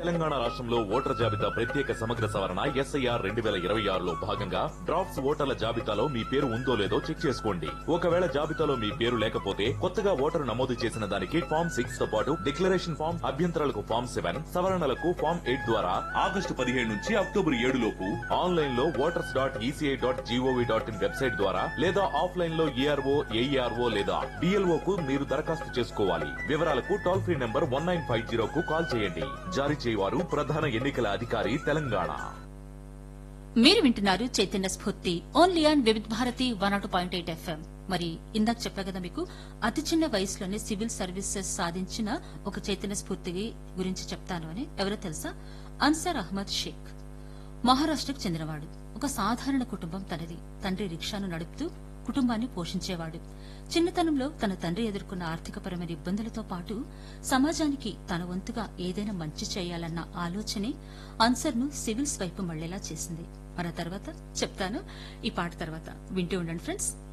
తెలంగాణ రాష్ట్రంలో ఓటర్ జాబితా ప్రత్యేక సమగ్ర సవరణ ఎస్ఐఆర్ రెండు వేల ఇరవై ఆరులో భాగంగా డ్రాఫ్ట్స్ ఓటర్ల జాబితాలో మీ పేరు ఉందో లేదో చెక్ చేసుకోండి ఒకవేళ జాబితాలో మీ పేరు లేకపోతే కొత్తగా ఓటరు నమోదు చేసిన దానికి ఫామ్ సిక్స్ తో పాటు డిక్లరేషన్ ఫామ్ అభ్యంతరాలకు ఫామ్ సెవెన్ సవరణలకు ఫామ్ ఎయిట్ ద్వారా ఆగస్టు పదిహేడు నుంచి అక్టోబర్ ఏడు లోపు ఆన్లైన్ లో voters dot ECI dot G O V dot in website ద్వారా లేదా ఆఫ్లైన్ లో ఏఆర్ఓ ఏఈఆర్ఓ లేదా డిఎల్ఓ కు మీరు దరఖాస్తు చేసుకోవాలి వివరాలకు toll free number one nine five zero కు కాల్ చేయండి జారీ చేయవారు ప్రధాన ఎన్నికల అధికారి తెలంగాణ మీరు వింటున్నారు Chaitanya Spoorthi only and Vividh Bharati one nought point eight FM మరి ఇందాక చెప్పా కదా మీకు అతి చిన్న వయసులోనే సివిల్ సర్వీసెస్ సాధించిన ఒక చైతన్య స్ఫూర్తి గురించి చెప్తాను అని ఎవరో తెలుసా అన్సర్ అహ్మద్ షేక్ మహారాష్ట్రకు చెందినవాడు ఒక సాధారణ కుటుంబం తనది తండ్రి రిక్షాను నడుపుతూ కుటుంబాన్ని పోషించేవాడు చిన్నతనంలో తన తండ్రి ఎదుర్కొన్న ఆర్థికపరమైన ఇబ్బందులతో పాటు సమాజానికి తన వంతుగా ఏదైనా మంచి చేయాలన్న ఆలోచనే అన్సర్ను సివిల్స్ వైపు మళ్లేలా చేసింది మన తర్వాత చెప్తాను ఈ పాట తర్వాత వింటూ ఉండండి ఫ్రెండ్స్